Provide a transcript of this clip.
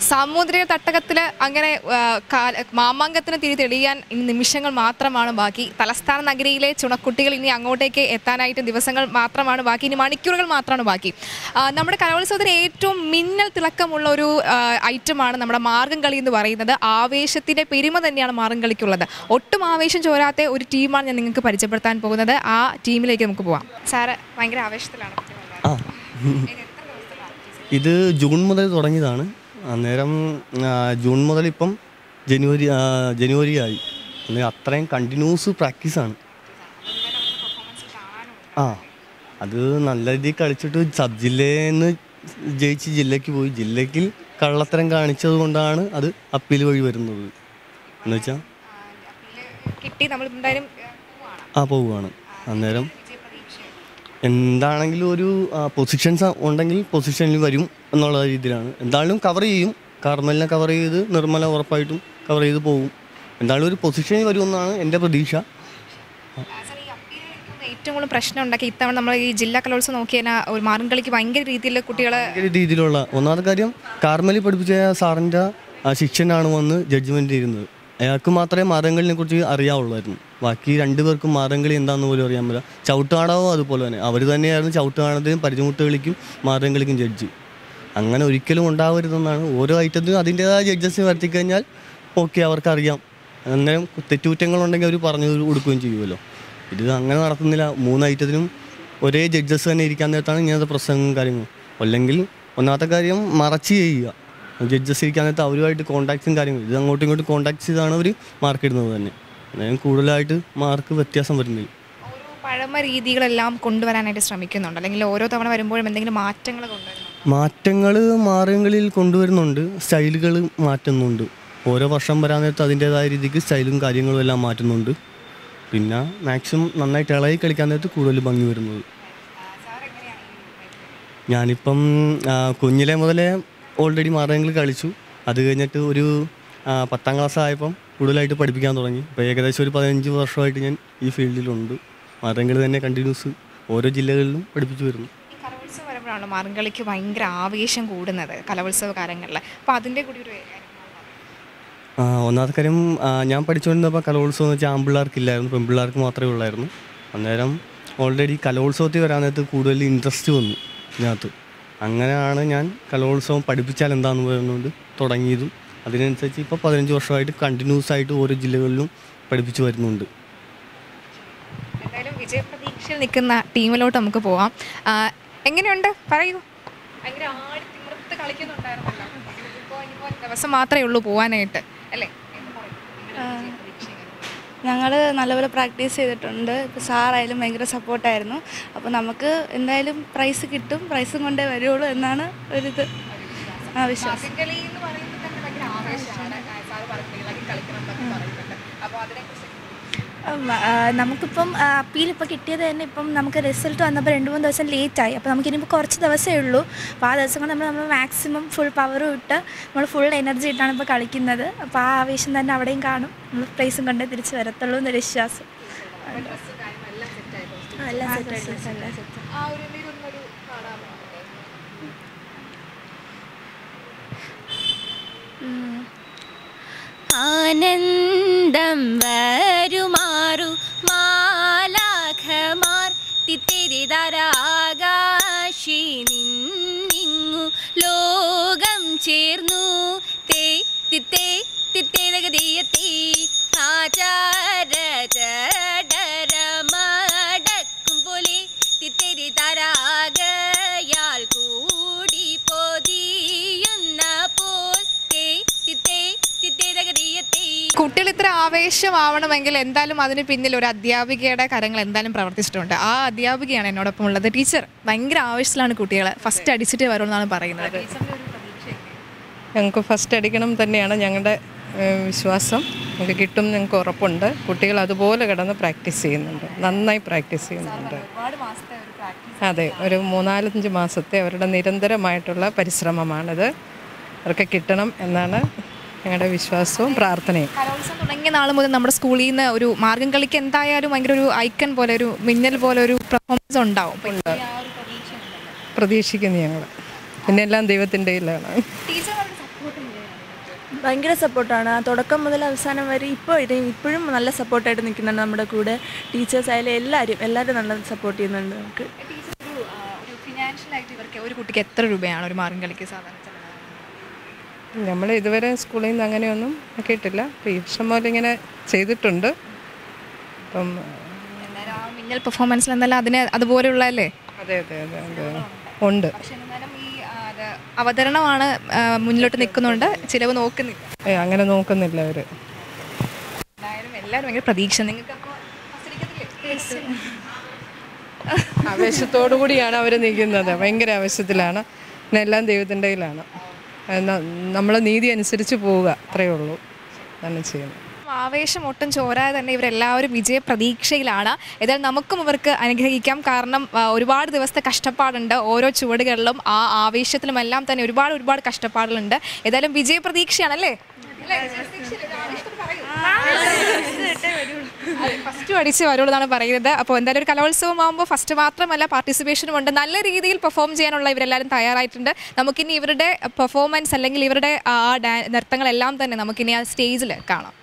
സാമൂദ്രിക തട്ടകത്തിൽ അങ്ങനെ ആ, കാല- മാമാങ്കത്തിന് തിരി തെളിയാൻ ഇനി നിമിഷങ്ങൾ മാത്രമാണ് ബാക്കി തലസ്ഥാന നഗരിയിലെ ചുണക്കുട്ടികൾ ഇനി അങ്ങോട്ടേക്ക് എത്താനായിട്ട് ദിവസങ്ങൾ മാത്രമാണ് ബാക്കി ഇനി മണിക്കൂറുകൾ മാത്രമാണ് ബാക്കി ആ, നമ്മുടെ കലോത്സവത്തിന് ഏറ്റവും മിന്നൽ തിളക്കമുള്ള ഒരു ആ, ഐറ്റമാണ് നമ്മുടെ മാർഗം കളി എന്ന് പറയുന്നത് ആവേശത്തിൻ്റെ പെരുമ തന്നെയാണ് മാർഗം കളിക്കുള്ളത് ഒട്ടും ആവേശം ചോരാത്ത ഒരു ടീമാണ് ഞാൻ നിങ്ങൾക്ക് പരിചയപ്പെടുത്താൻ പോകുന്നത് ആ ടീമിലേക്ക് നമുക്ക് പോവാം സാറ് ഭയങ്കര ആവേശത്തിലാണ് ആ ഇത് ജൂൺ മുതൽ തുടങ്ങിയതാണ് അന്നേരം ആ, ജൂൺ മുതൽ ഇപ്പം ജനുവരി ആ, ജനുവരി ആയി അന്നേരം അത്രയും കണ്ടിന്യൂസ് പ്രാക്ടീസാണ് ആ അത് നല്ല രീതിയിൽ കളിച്ചിട്ട് സബ് ജില്ലയിൽ നിന്ന് ജയിച്ച് ജില്ലയ്ക്ക് പോയി ജില്ലയ്ക്ക് കള്ളത്തരം കാണിച്ചത് കൊണ്ടാണ് അത് അപ്പീൽ വഴി വരുന്നത് എന്ന് വെച്ചാൽ കിട്ടി നമ്മൾ എന്തായാലും ആ പോവുകയാണ് അന്നേരം എന്താണെങ്കിലും ഒരു പൊസിഷൻസ് ഉണ്ടെങ്കിൽ പൊസിഷനിൽ വരും എന്നുള്ള രീതിയിലാണ് എന്തായാലും കവർ ചെയ്യും കാർമലിനെ കവർ ചെയ്ത് നിർമ്മല ഉറപ്പായിട്ടും കവർ ചെയ്ത് പോകും എന്തായാലും ഒരു പൊസിഷനിൽ വരുമെന്നാണ് എൻ്റെ പ്രതീക്ഷ ഏറ്റവും കൂടുതൽ പ്രശ്നം ഉണ്ടാക്കി ഇത്തവണ നമ്മൾ ഈ ജില്ലാ കലോത്സവം നോക്കിയാൽ ഒരു മാർഗംകളിക്ക് ഭയങ്കര രീതിയിൽ കുട്ടികളെ ഭയങ്കര രീതിയിലുള്ള ഒന്നാമത്തെ കാര്യം കാർമലി പഠിപ്പിച്ച സാറിൻ്റെ ശിക്ഷനാണ് വന്ന് ജഡ്ജ്മെൻ്റ് ഇരുന്നത് അയാൾക്ക് മാത്രമേ മാർഗംകളിനെ കുറിച്ച് അറിയാവുള്ളായിരുന്നു ബാക്കി രണ്ടുപേർക്കും മാർഗംകളി എന്താണെന്ന് പോലും അറിയാൻ പറ്റില്ല ചവിട്ടുകാടാവോ അതുപോലെ തന്നെ അവർ തന്നെയായിരുന്നു ചവിട്ടുകാണത്തിനും പരിചമുട്ട് കളിക്കും മാർഗംകളിക്കും ജഡ്ജ് അങ്ങനെ ഒരിക്കലും ഉണ്ടാവരുതെന്നാണ് ഓരോ ഐറ്റത്തിനും അതിൻ്റേതായ ജഡ്ജസ് വരുത്തിക്കഴിഞ്ഞാൽ ഓക്കെ അവർക്കറിയാം അന്നേരം തെറ്റുകുറ്റങ്ങളുണ്ടെങ്കിൽ അവർ പറഞ്ഞു കൊടുക്കുകയും ചെയ്യുമല്ലോ ഇത് അങ്ങനെ നടത്തുന്നില്ല മൂന്ന് ഐറ്റത്തിനും ഒരേ ജഡ്ജസ് തന്നെ ഇരിക്കാൻ നേരത്താണ് ഇങ്ങനത്തെ പ്രശ്നങ്ങളും കാര്യങ്ങളും അല്ലെങ്കിൽ ഒന്നാമത്തെ കാര്യം മറച്ച് ചെയ്യുക ജഡ്ജസ് ഇരിക്കാൻ നേരത്ത് അവരുമായിട്ട് കോൺടാക്ട്സും കാര്യങ്ങളും ഇത് അങ്ങോട്ടും ഇങ്ങോട്ടും കോൺടാക്ട് ചെയ്താണ് അവർ മാർക്ക് ഇടുന്നത് തന്നെ അന്നേരം കൂടുതലായിട്ട് മാർക്ക് വ്യത്യാസം വരുന്നില്ല ഓരോ പഴമ രീതികളെല്ലാം കൊണ്ടുവരാനായിട്ട് ശ്രമിക്കുന്നുണ്ട് അല്ലെങ്കിൽ ഓരോ തവണ വരുമ്പോഴും എന്തെങ്കിലും മാറ്റങ്ങൾ കൊണ്ടുവരുന്നു മാറ്റങ്ങൾ മാർഗങ്ങളിൽ കൊണ്ടുവരുന്നുണ്ട് സ്റ്റൈലുകൾ മാറ്റുന്നുണ്ട് ഓരോ വർഷം വരാൻ നേരത്ത് അതിൻ്റേതായ രീതിക്ക് സ്റ്റൈലും കാര്യങ്ങളും എല്ലാം മാറ്റുന്നുണ്ട് പിന്നെ മാക്സിമം നന്നായിട്ട് ഇളകി കളിക്കാൻ നേരത്ത് കൂടുതൽ ഭംഗി വരുന്നത് ഞാനിപ്പം ആ, കുഞ്ഞിലെ മുതലേ ഓൾറെഡി മാർഗങ്ങളിൽ കളിച്ചു അത് കഴിഞ്ഞിട്ട് ഒരു ആ, പത്താം ക്ലാസ് ആയപ്പം കൂടുതലായിട്ട് പഠിപ്പിക്കാൻ തുടങ്ങി ഇപ്പോൾ ഏകദേശം ഒരു പതിനഞ്ച് വർഷമായിട്ട് ഞാൻ ഈ ഫീൽഡിലുണ്ട് മാർഗങ്ങൾ തന്നെ കണ്ടിന്യൂസ് ഓരോ ജില്ലകളിലും പഠിപ്പിച്ചു വരുന്നു ഈ കലോത്സവം വരുമ്പോഴാണ് മാർഗംകളിക്ക് ഭയങ്കര ആവേശം കൂടുന്നത് കലോത്സവ കാലങ്ങളിൽ അപ്പോൾ അതിൻ്റെ കൂടി ഒരു ആ, ഒന്നാമത്തെ കാര്യം ആ, ഞാൻ പഠിച്ചുകൊണ്ടിരുന്നപ്പോൾ കലോത്സവം എന്ന് വെച്ചാൽ ആൺപിള്ളേർക്കില്ലായിരുന്നു പെൺപിള്ളേർക്ക് മാത്രമേ ഉള്ളായിരുന്നു അന്നേരം ഓൾറെഡി കലോത്സവത്തിൽ വരാൻ നേരത്ത് കൂടുതൽ ഇൻട്രസ്റ്റ് വന്നു ഇതിനകത്ത് അങ്ങനെയാണ് ഞാൻ കലോത്സവം പഠിപ്പിച്ചാൽ എന്താണെന്ന് പറയുന്നുകൊണ്ട് തുടങ്ങിയതും അതിനനുസരിച്ച് ഇപ്പോൾ പതിനഞ്ച് വർഷമായിട്ട് കണ്ടിന്യൂസ് ആയിട്ട് ഓരോ ജില്ലകളിലും പഠിപ്പിച്ചു വരുന്നുണ്ട് എന്തായാലും വിജയപ്രതീക്ഷയിൽ നിൽക്കുന്ന ടീമിലോട്ട് നമുക്ക് പോവാം ആ, എങ്ങനെയുണ്ട് പറയൂ ഭയങ്കര ആടി തിമിർത്ത് കളിക്കുന്നുണ്ടായിരുന്നല്ലോ ഇപ്പോൾ ഇനിയിപ്പോൾ ദിവസം മാത്രമേ ഉള്ളൂ പോവാനായിട്ട് അല്ലേ എന്ന് പറയും. നിങ്ങളുടെ വിജയപ്രതീക്ഷ എങ്ങനെ? ഞങ്ങൾ നല്ലപോലെ പ്രാക്ടീസ് ചെയ്തിട്ടുണ്ട് ഇപ്പോൾ സാറായാലും ഭയങ്കര സപ്പോർട്ടായിരുന്നു അപ്പോൾ നമുക്ക് എന്തായാലും പ്രൈസ് കിട്ടും പ്രൈസും കൊണ്ടേ വരുള്ളൂ എന്നാണ് ഒരിത് ആ വിശ്വാസം മാർഗംകളി എന്ന് പറയുമ്പോൾ തന്നെ ഭയങ്കര ആവേശമാണ് സാറ് പറഞ്ഞില്ല ഇളകി കളിക്കണം എന്നൊക്കെ പറയുന്നുണ്ട് അപ്പോൾ അതിനെക്കുറിച്ച് ഉം, ആ, നമുക്കിപ്പം അപ്പീൽ ഇപ്പോൾ കിട്ടിയത് തന്നെ ഇപ്പം നമുക്ക് റിസൾട്ട് വന്നപ്പോൾ രണ്ട് മൂന്ന് ദിവസം ലേറ്റായി അപ്പോൾ നമുക്ക് ഇനിയിപ്പോൾ കുറച്ച് ദിവസമേ ഉള്ളൂ അപ്പോൾ ആ ദിവസം കൊണ്ട് നമ്മൾ നമ്മൾ മാക്സിമം ഫുൾ പവറും ഇട്ട് നമ്മൾ ഫുൾ എനർജി ഇട്ടാണ് ഇപ്പോൾ കളിക്കുന്നത് അപ്പോൾ ആ ആവേശം തന്നെ അവിടെയും കാണും നമ്മൾ പ്രൈസും കൊണ്ടേ തിരിച്ച് വരത്തുള്ളൂ എന്നൊരു വിശ്വാസം ആ, എല്ലാം സെറ്റ് എല്ലാം സെറ്റ് ആ ഒരു എന്തെങ്കിലും ഒന്നൊരു കാണാമോ ആനന്ദം വരുമാറു മാലാഖമാർ തിത്തിരിതരാകാശി നിന്നിങ്ങു ലോകം ചേർന്നു തേ തിത്തേ തിത്തേതകതീയത്തി ആചാര ചടരമടക്കും പോലെ തിത്തിരിതരാകയാൽ കൂടി പൊതിയുന്ന പോൽ തേ തിത്തേ തിത്തേതകതീയത്തേ കുട്ടികൾ ഇത്ര ആവേശമാവണമെങ്കിൽ എന്തായാലും അതിന് പിന്നിൽ ഒരു അധ്യാപികയുടെ കാര്യങ്ങൾ എന്തായാലും പ്രവർത്തിച്ചിട്ടുണ്ട് ആ അധ്യാപികയാണ് എന്നോടൊപ്പം ഉള്ളത് ടീച്ചർ ഭയങ്കര ആവേശത്തിലാണ് കുട്ടികൾ ഫസ്റ്റ് അടിച്ചിട്ട് വരുമെന്നാണ് പറയുന്നത് ഞങ്ങൾക്ക് ഫസ്റ്റ് അടിക്കണം തന്നെയാണ് ഞങ്ങളുടെ ഏഹ്, വിശ്വാസം ഞങ്ങൾക്ക് കിട്ടും ഞങ്ങൾക്ക് ഉറപ്പുണ്ട് കുട്ടികൾ അതുപോലെ കിടന്ന് പ്രാക്ടീസ് ചെയ്യുന്നുണ്ട് നന്നായി പ്രാക്ടീസ് ചെയ്യുന്നുണ്ട് അതെ ഒരു മൂന്നാലഞ്ച് മാസത്തെ അവരുടെ നിരന്തരമായിട്ടുള്ള പരിശ്രമമാണിത് അവർക്ക് കിട്ടണം എന്നാണ് ഞങ്ങളുടെ വിശ്വാസവും പ്രാർത്ഥനയും കലോത്സവം തുടങ്ങിയ നാൾ മുതൽ നമ്മുടെ സ്കൂളിൽ നിന്ന് ഒരു മാർഗം കളിക്ക് എന്തായാലും ഭയങ്കര ഒരു ഐക്കൺ പോലെ ഒരു മിന്നൽ പോലെ ഒരു പെർഫോമൻസ് ഉണ്ടാവും അപ്പൊ ഈ ആ ഒരു പ്രതീക്ഷ ഉണ്ടല്ലോ. പ്രതീക്ഷിക്കുന്നു ഞങ്ങൾ പിന്നെ എല്ലാം ദൈവത്തിൻ്റെ കയ്യിലാണ് ടീച്ചറുടെ സപ്പോർട്ട് ഭയങ്കര സപ്പോർട്ടാണ് ആ തുടക്കം മുതൽ അവസാനം വരെ ഇപ്പോൾ ഇത് ഇപ്പോഴും നല്ല സപ്പോർട്ടായിട്ട് നിൽക്കുന്നുണ്ട് നമ്മുടെ കൂടെ ടീച്ചേഴ്സ് ആയാലും എല്ലാവരും എല്ലാവരും നല്ല സപ്പോർട്ട് ചെയ്യുന്നുണ്ട് നമുക്ക് ഫിനാൻഷ്യലായിട്ട് ഇവർക്ക് ഒരു കുട്ടിക്ക് എത്ര രൂപയാണ് ഒരു മാർഗം കളിക്ക് സാധാരണ ചെലവാകുന്നത്? നമ്മൾ ഇതുവരെ സ്കൂളിൽ നിന്ന് അങ്ങനെയൊന്നും കേട്ടില്ല ഇപ്പോൾ ഈ വർഷം മുതൽ ഇങ്ങനെ ചെയ്തിട്ടുണ്ട് അപ്പം എന്തായാലും ആ മിന്നൽ പെർഫോമൻസിൽ എന്തായാലും അതിന് അതുപോലെയുള്ളതല്ലേ അതെ അതെ അതെ അതെ ഉണ്ട് പക്ഷെ എന്നാലും ഈ ആ, അത് അവതരണമാണ് ആ, മുന്നിലോട്ട് നിൽക്കുന്നുണ്ട് ചിലവ് നോക്കുന്നില്ല ഏ, അങ്ങനെ നോക്കുന്നില്ല അവർ എന്തായാലും എല്ലാവരും ഭയങ്കര പ്രതീക്ഷ നിങ്ങൾക്ക് അപ്പോൾ ആവേശത്തോടു കൂടിയാണ് അവർ നിൽക്കുന്നത് ഭയങ്കര ആവേശത്തിലാണ് പിന്നെ എല്ലാം ദൈവത്തിൻ്റെ കയ്യിലാണ് നമ്മൾ നീതി അനുസരിച്ച് പോവുക അത്രയേ ഉള്ളൂ അതാണ് ചെയ്യുന്നത് ആവേശം ഒട്ടും ചോരാതെ തന്നെ ഇവരെല്ലാവരും വിജയ പ്രതീക്ഷയിലാണ് ഏതായാലും നമുക്കും ഇവർക്ക് അനുഗ്രഹിക്കാം കാരണം ആ, ഒരുപാട് ദിവസത്തെ കഷ്ടപ്പാടുണ്ട് ഓരോ ചുവടുകളിലും ആ ആവേശത്തിലുമെല്ലാം തന്നെ ഒരുപാട് ഒരുപാട് കഷ്ടപ്പാടുകളുണ്ട് ഏതായാലും വിജയ പ്രതീക്ഷയാണല്ലേ ഫസ്റ്റ് പഠിച്ച് വരുള്ളൂ എന്നാണ് പറയുന്നത് അപ്പോൾ എന്തായാലും ഒരു കലോത്സവം ആകുമ്പോൾ ഫസ്റ്റ് മാത്രമല്ല പാർട്ടിസിപ്പേഷനും ഉണ്ട് നല്ല രീതിയിൽ പെർഫോം ചെയ്യാനുള്ള ഇവരെല്ലാവരും തയ്യാറായിട്ടുണ്ട് നമുക്കിനി ഇവരുടെ പെർഫോമൻസ് അല്ലെങ്കിൽ ഇവരുടെ ആ ഡാ നൃത്തങ്ങളെല്ലാം തന്നെ നമുക്കിനി ആ സ്റ്റേജിൽ കാണാം